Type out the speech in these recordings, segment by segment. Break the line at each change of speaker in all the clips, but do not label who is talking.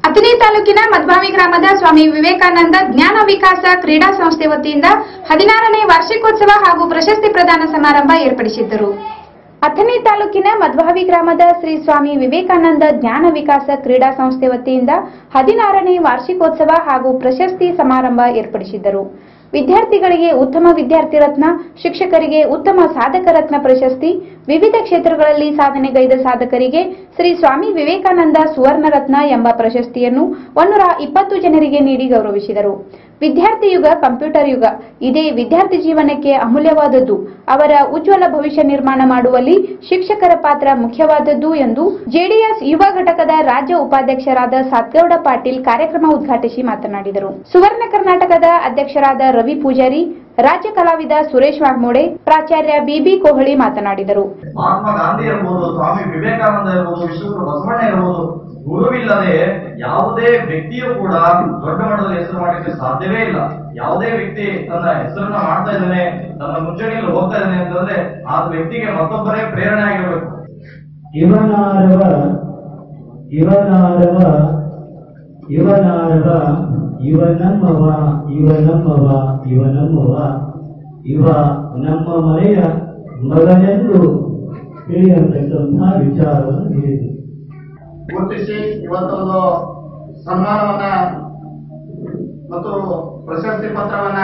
ಅಥಣಿ ತಾಲೂಕಿನ ಮಧ್ವಾವಿ ಗ್ರಾಮದ ಸ್ವಾಮಿ ವಿವೇಕಾನಂದ ಜ್ಞಾನ ವಿಕಾಸ ಕ್ರೀಡಾ ಸಂಸ್ಥೆ ವತಿಯಿಂದ ಹದಿನಾರನೇ ವಾರ್ಷಿಕೋತ್ಸವ ಹಾಗೂ ಪ್ರಶಸ್ತಿ ಪ್ರದಾನ ಸಮಾರಂಭ ಏರ್ಪಡಿಸಿದ್ದರು ಅಥಣಿ ತಾಲೂಕಿನ ಮಧ್ವಾವಿ ಗ್ರಾಮದ ಶ್ರೀ ಸ್ವಾಮಿ ವಿವೇಕಾನಂದ ಜ್ಞಾನ ವಿಕಾಸ ಕ್ರೀಡಾ ಸಂಸ್ಥೆ ವತಿಯಿಂದ ಹದಿನಾರನೇ ವಾರ್ಷಿಕೋತ್ಸವ ಹಾಗೂ ಪ್ರಶಸ್ತಿ ಸಮಾರಂಭ ಏರ್ಪಡಿಸಿದ್ದರು ವಿದ್ಯಾರ್ಥಿಗಳಿಗೆ ಉತ್ತಮ ವಿದ್ಯಾರ್ಥಿ ರತ್ನ ಶಿಕ್ಷಕರಿಗೆ ಉತ್ತಮ ಸಾಧಕ ರತ್ನ ಪ್ರಶಸ್ತಿ ವಿವಿಧ ಕ್ಷೇತ್ರಗಳಲ್ಲಿ ಸಾಧನೆಗೈದ ಸಾಧಕರಿಗೆ ಶ್ರೀ ಸ್ವಾಮಿ ವಿವೇಕಾನಂದ ಸುವರ್ಣ ರತ್ನ ಎಂಬ ಪ್ರಶಸ್ತಿಯನ್ನು ಒಂದೂರ ಇಪ್ಪತ್ತು ಜನರಿಗೆ ನೀಡಿ ಗೌರವಿಸಿದರು ವಿದ್ಯಾರ್ಥಿ ಯುಗ ಕಂಪ್ಯೂಟರ್ ಯುಗ ಇದೇ ವಿದ್ಯಾರ್ಥಿ ಜೀವನಕ್ಕೆ ಅಮೂಲ್ಯವಾದದ್ದು ಅವರ ಉಜ್ವಲ ಭವಿಷ್ಯ ನಿರ್ಮಾಣ ಮಾಡುವಲ್ಲಿ ಶಿಕ್ಷಕರ ಪಾತ್ರ ಮುಖ್ಯವಾದದ್ದು ಎಂದು ಜೆಡಿಎಸ್ ಯುವ ಘಟಕದ ರಾಜ್ಯ ಉಪಾಧ್ಯಕ್ಷರಾದ ಸತ್ಗೌಡ ಪಾಟೀಲ್ ಕಾರ್ಯಕ್ರಮ ಉದ್ಘಾಟಿಸಿ ಮಾತನಾಡಿದರು ಸುವರ್ಣ ಕರ್ನಾಟಕದ ಅಧ್ಯಕ್ಷರಾದ ರವಿ ಪೂಜಾರಿ ರಾಜ್ಯ ಕಲಾವಿದ ಸುರೇಶ್ ವಾಗ್ಮೋಡೆ ಪ್ರಾಚಾರ್ಯ ಬಿಬಿ ಕೋಹಳಿ ಮಾತನಾಡಿದರು
ಮಹಾತ್ಮ ಗಾಂಧಿ ಇರ್ಬೋದು ಸ್ವಾಮಿ ವಿವೇಕಾನಂದ ಇರ್ಬೋದು ವಿಶ್ವಗುರು ಬಸವಣ್ಣ ಇರ್ಬೋದು ಗುರುವಿಲ್ಲದೆ ಯಾವುದೇ ವ್ಯಕ್ತಿಯು ಕೂಡ ದೊಡ್ಡ ಮಟ್ಟದಲ್ಲಿ ಹೆಸರು ಮಾಡಲಿಕ್ಕೆ ಸಾಧ್ಯವೇ ಇಲ್ಲ ಯಾವುದೇ ವ್ಯಕ್ತಿ ತನ್ನ ಹೆಸರನ್ನ ಮಾಡ್ತಾ ಇದ್ದಾನೆ ತನ್ನ ಮುಂಚೂಣಿಯಲ್ಲಿ ಹೋಗ್ತಾ ಇದ್ದಾನೆ ಅಂತಂದ್ರೆ ಆ ವ್ಯಕ್ತಿಗೆ ಮತ್ತೊಬ್ಬರೇ ಪ್ರೇರಣೆ ಆಗಿರ್ಬೇಕು
ಇವನಾರವ ಇವನಾರವ ಇವನಾರವ ಇವನಮ್ಮವ ಇವನಮ್ಮವ ಇವನಮ್ಮವ ಇವ ನಮ್ಮ ಮನೆಯ ಮಗನೆಂದು ತಿಳಿಯತಕ್ಕಂತಹ ವಿಚಾರವನ್ನು ನೀಡಿದರು
ಗುರುತಿಸಿ ಇವತ್ತೊಂದು ಸನ್ಮಾನವನ್ನ ಮತ್ತು ಪ್ರಶಸ್ತಿ ಪತ್ರವನ್ನ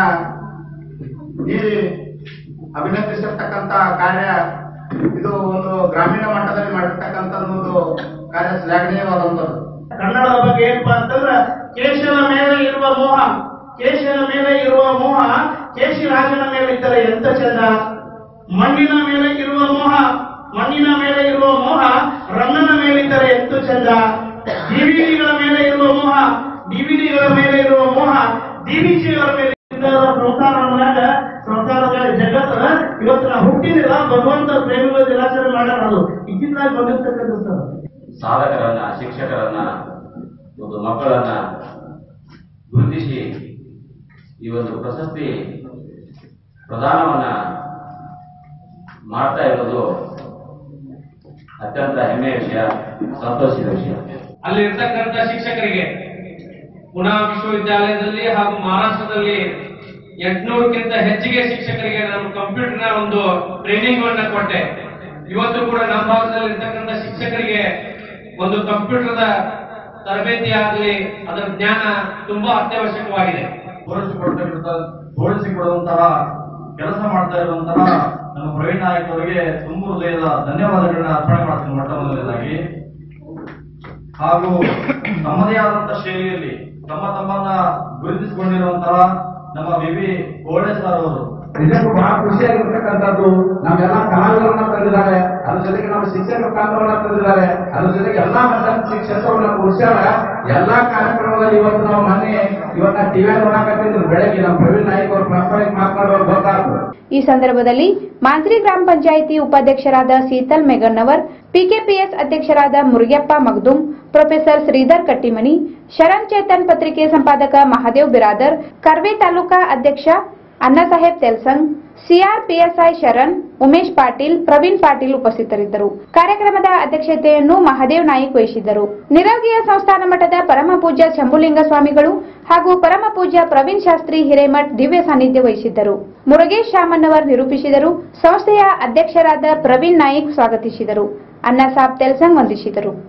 ನೀಡಿ ಅಭಿನಂದಿಸಿರ್ತಕ್ಕಂತ ಕಾರ್ಯ ಇದು ಒಂದು ಗ್ರಾಮೀಣ ಮಟ್ಟದಲ್ಲಿ ಮಾಡಿರ್ತಕ್ಕಂಥ ಒಂದು ಕಾರ್ಯ ಶ್ಲಾಘನೀಯವಾದಂಥದ್ದು
ಕನ್ನಡದ ಬಗ್ಗೆ ಏನಪ್ಪಾ ಅಂತಂದ್ರೆ ಕೇಶನ ಮೇಲೆ ಇರುವ ಮೋಹ ಕೇಶನ ಮೇಲೆ ಇರುವ ಮೋಹ ಕೇಶಿ ರಾಜನ ಮೇಲೆ ಇದ್ದರೆ ಎಂತ ಚಂದ ಮಣ್ಣಿನ ಮೇಲೆ ಇರುವ ಮೋಹ ಮಣ್ಣಿನ ಮೇಲೆ ಇರುವ ಮೋಹ ರನ್ನನ ಮೇಲಿದ್ದರೆ ಎಂತ ಚಂದ ಡಿವಿಡಿಗಳ ಮೇಲೆ ಇರುವ ಮೋಹ ಡಿವಿಡಿಗಳ ಮೇಲೆ ಇರುವ ಮೋಹ ಡಿವಿಜಿಗಳ ಮೇಲೆ ಸಂಸಾರದಾಗ ಸಂಸಾರಗಳ ಜಗತ್ತ ಇವತ್ತು ನಾವು ಹುಟ್ಟಿದಿಲ್ಲ ಭಗವಂತ ಪ್ರೇಮಿಗಳ ದಿನಾಚರಣೆ ಮಾಡೋದು ಇತ್ತಿತ್ತಲಾಗಿ ಬಂದಿರ್ತಕ್ಕಂಥ ಸರ್
ಸಾಧಕರನ್ನ ಶಿಕ್ಷಕರನ್ನ ಒಂದು ಮಕ್ಕಳನ್ನ ಗುರುತಿಸಿ ಈ ಒಂದು ಪ್ರಶಸ್ತಿ ಪ್ರದಾನವನ್ನ ಮಾಡ್ತಾ ಇರೋದು ಅತ್ಯಂತ ಹೆಮ್ಮೆಯ ವಿಷಯ ಸಂತೋಷದ ವಿಷಯ
ಅಲ್ಲಿರ್ತಕ್ಕಂಥ ಶಿಕ್ಷಕರಿಗೆ ಪುನಾ ವಿಶ್ವವಿದ್ಯಾಲಯದಲ್ಲಿ ಹಾಗೂ ಮಹಾರಾಷ್ಟ್ರದಲ್ಲಿ ಎಂಟ್ನೂರಕ್ಕಿಂತ ಹೆಚ್ಚಿಗೆ ಶಿಕ್ಷಕರಿಗೆ ನಾನು ಕಂಪ್ಯೂಟರ್ನ ಒಂದು ಟ್ರೈನಿಂಗ್ ಅನ್ನ ಕೊಟ್ಟೆ ಇವತ್ತು ಕೂಡ ನಮ್ಮ ಭಾಗದಲ್ಲಿ ಇರ್ತಕ್ಕಂಥ ಶಿಕ್ಷಕರಿಗೆ ಒಂದು ಕಂಪ್ಯೂಟರ್ದ ತರಬೇತಿ ಆಗಲಿ ಅದರ ಜ್ಞಾನ ತುಂಬಾ ಅತ್ಯವಶ್ಯಕವಾಗಿದೆ
ತೋರಿಸಿಕೊಡ್ತಕ್ಕಂಥ ತೋರಿಸಿಕೊಡುವಂತಹ ಕೆಲಸ ಮಾಡ್ತಾ ಇರುವಂತಹ ನಮ್ಮ ಪ್ರವೀಣ್ ನಾಯಕ್ ಅವರಿಗೆ ತುಂಬ ಹೃದಯದ ಧನ್ಯವಾದಗಳನ್ನ ಅರ್ಪಣೆ ಮಾಡ್ತೀನಿ ಮೊಟ್ಟ ಮೊದಲನೇದಾಗಿ ಹಾಗೂ ತಮ್ಮದೇ ಆದಂತಹ ಶೈಲಿಯಲ್ಲಿ ತಮ್ಮ ತಮ್ಮನ್ನ ಗುರುತಿಸಿಕೊಂಡಿರುವಂತಹ ನಮ್ಮ ವಿವಿ ಕೋಡೆ ಸರ್ ಅವರು
ನಿಜಕ್ಕೂ ಬಹಳ ಖುಷಿಯಾಗಿರ್ತಕ್ಕಂಥದ್ದು ನಾವೆಲ್ಲ ಕಲಾವಿದರನ್ನ ತಂದಿದ್ದಾರೆ ಅದ್ರ ಜೊತೆಗೆ ನಮ್ಮ ಶಿಕ್ಷಕ ಕಾಂತವನ್ನ ತಂದಿದ್ದಾರೆ ಅದ್ರ ಜೊತೆಗೆ ಎಲ್ಲಾ ಮಟ್ಟದ ಕ್ಷೇತ್ರವನ್ನ ಕೂರಿಸ್ಯಾರ ಎಲ್ಲಾ ಕಾರ್ಯಕ್ರಮದಲ್ಲಿ ಇವತ್ತು ನಾವು ಮೊನ್ನೆ ಇವತ್ತ ಟಿವಿ ನೋಡಕತ್ತಿದ್ರು ಬೆಳಗ್ಗೆ ನಮ್ಮ ಪ್ರವೀಣ್ ನಾಯ್ಕ ಅವರು ಪ್ರಾಸ್ತಾವಿಕ ಮಾತನಾಡೋರು ಗೊತ್ತಾಗ್ತದೆ
ಈ ಸಂದರ್ಭದಲ್ಲಿ ಮಾಂತ್ರಿ ಗ್ರಾಮ ಪಂಚಾಯಿತಿ ಉಪಾಧ್ಯಕ್ಷರಾದ ಸೀತಲ್ ಮೆಗನ್ನವರ್ ಪಿಕೆಪಿಎಸ್ ಅಧ್ಯಕ್ಷರಾದ ಮುರುಗಪ್ಪ ಮಗ್ದುಂ ಪ್ರೊಫೆಸರ್ ಶ್ರೀಧರ್ ಕಟ್ಟಿಮನಿ ಶರಣ್ ಚೇತನ್ ಪತ್ರಿಕೆ ಸಂಪಾದಕ ಮಹಾದೇವ್ ಬಿರಾದರ್ ಕರ್ವೆ ತಾಲೂಕಾ ಅಧ್ಯಕ್ಷ ಅಣ್ಣಾಸಾಹೇಬ್ ತೆಲ್ಸಂಗ್ ಸಿಆರ್ಪಿಎಸ್ಐ ಶರಣ್ ಉಮೇಶ್ ಪಾಟೀಲ್ ಪ್ರವೀಣ್ ಪಾಟೀಲ್ ಉಪಸ್ಥಿತರಿದ್ದರು ಕಾರ್ಯಕ್ರಮದ ಅಧ್ಯಕ್ಷತೆಯನ್ನು ಮಹಾದೇವ್ ನಾಯ್ಕ್ ವಹಿಸಿದ್ದರು ನಿರವಗಿಯ ಸಂಸ್ಥಾನ ಮಠದ ಪರಮ ಪೂಜ್ಯ ಶಂಭುಲಿಂಗ ಸ್ವಾಮಿಗಳು ಹಾಗೂ ಪರಮ ಪೂಜ್ಯ ಪ್ರವೀಣ್ ಶಾಸ್ತ್ರಿ ಹಿರೇಮಠ್ ದಿವ್ಯ ಸಾನ್ನಿಧ್ಯ ವಹಿಸಿದ್ದರು ಮುರುಗೇಶ್ ಶಾಮನ್ನವರ್ ನಿರೂಪಿಸಿದರು ಸಂಸ್ಥೆಯ ಅಧ್ಯಕ್ಷರಾದ ಪ್ರವೀಣ್ ನಾಯ್ಕ್ ಸ್ವಾಗತಿಸಿದರು ಅಣ್ಣಾಸಾಬ್ ತೆಲ್ಸಂಗ್ ವಂದಿಸಿದರು